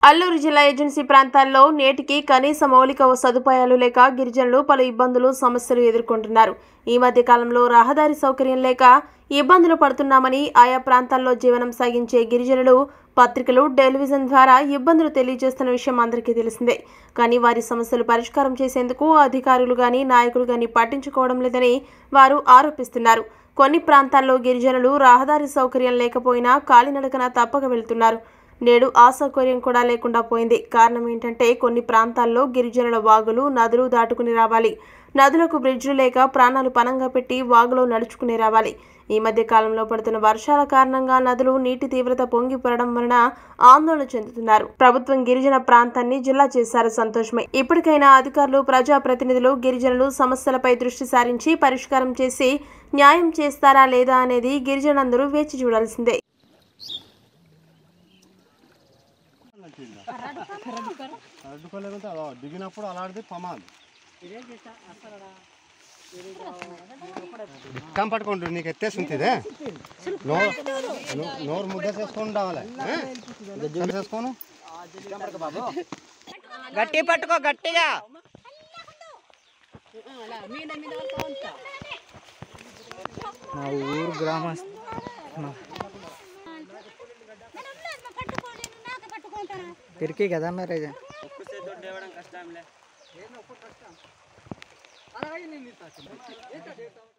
అల్లూరు జిల్లా ఏజెన్సీ ప్రాంతాల్లో నేటికి కనీస మౌలిక సదుపాయాలు లేక గిరిజనులు పలు ఇబ్బందులు సమస్యలు ఎదుర్కొంటున్నారు ఈ మధ్య కాలంలో రహదారి సౌకర్యం లేక ఇబ్బందులు పడుతున్నామని ఆయా ప్రాంతాల్లో జీవనం సాగించే గిరిజనులు పత్రికలు టెలివిజన్ ద్వారా ఇబ్బందులు తెలియజేస్తున్న విషయం అందరికీ తెలిసిందే కానీ వారి సమస్యలు పరిష్కారం చేసేందుకు అధికారులు గాని నాయకులు గాని పట్టించుకోవడం లేదని వారు ఆరోపిస్తున్నారు కొన్ని ప్రాంతాల్లో గిరిజనులు రహదారి సౌకర్యం లేకపోయినా కాలినడకన తప్పక వెళ్తున్నారు నేడు ఆ సౌకర్యం కూడా లేకుండా పోయింది కారణం ఏంటంటే కొన్ని ప్రాంతాల్లో గిరిజనుల వాగులు నదులు దాటుకుని రావాలి నదులకు బ్రిడ్జ్లు లేక ప్రాణాలు పనంగా పెట్టి వాగులో నడుచుకుని రావాలి ఈ మధ్య కాలంలో పడుతున్న వర్షాల కారణంగా నదులు నీటి తీవ్రత పొంగి పొరడం వలన ఆందోళన చెందుతున్నారు ప్రభుత్వం గిరిజన ప్రాంతాన్ని జిల్లా చేశారు సంతోషమే ఇప్పటికైనా అధికారులు ప్రజాప్రతినిధులు గిరిజనులు సమస్యలపై దృష్టి సారించి పరిష్కారం చేసి న్యాయం చేస్తారా లేదా అనేది గిరిజనులందరూ వేచి చూడాల్సిందే అడ్డుకోలేకుంటే అలా దిగినప్పుడు అలాంటిది ప్రమాదం బిక్కం పట్టుకుంటు నీకు ఎత్తేసి ఉంటుంది నోరు నో- నోరు ముద్ద చేసుకొని రావాలి ఏ? చేసుకోను గట్టి పట్టుకో గట్టిగా మా ఊరు గ్రామస్ తిరిగి కదా మరి ఇది.